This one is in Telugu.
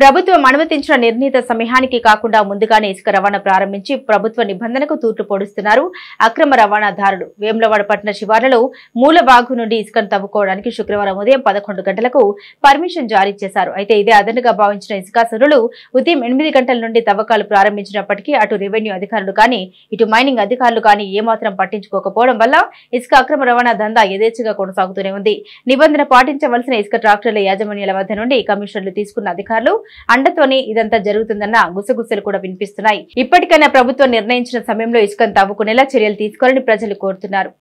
ప్రభుత్వం అనుమతించిన నిర్ణీత సమయానికి కాకుండా ముందుగానే ఇసుక రవాణా ప్రారంభించి ప్రభుత్వ నిబంధనకు తూట్లు పొడుస్తున్నారు అక్రమ రవాణాదారులు వేములవాడ పట్టణ శివార్లలో మూలబాగు నుండి ఇసుకను తవ్వుకోవడానికి శుక్రవారం ఉదయం పదకొండు గంటలకు పర్మిషన్ జారీ చేశారు అయితే ఇదే అదనుగా భావించిన ఇసుకాసురులు ఉదయం ఎనిమిది గంటల నుండి తవ్వకాలు ప్రారంభించినప్పటికీ అటు రెవెన్యూ అధికారులు కానీ ఇటు మైనింగ్ అధికారులు కానీ ఏమాత్రం పట్టించుకోకపోవడం వల్ల ఇసుక అక్రమ రవాణా దందా యథేచ్ఛగా కొనసాగుతూనే ఉంది నిబంధన పాటించవలసిన ఇసుక ట్రాక్టర్ల యాజమాన్యాల వద్ద నుండి కమిషన్లు తీసుకున్న అధికారులు అండతోనే ఇదంతా జరుగుతుందన్న గుసగుసలు కూడా వినిపిస్తున్నాయి ఇప్పటికైనా ప్రభుత్వం నిర్ణయించిన సమయంలో ఇసుకను తవ్వుకునేలా చర్యలు తీసుకోవాలని ప్రజలు కోరుతున్నారు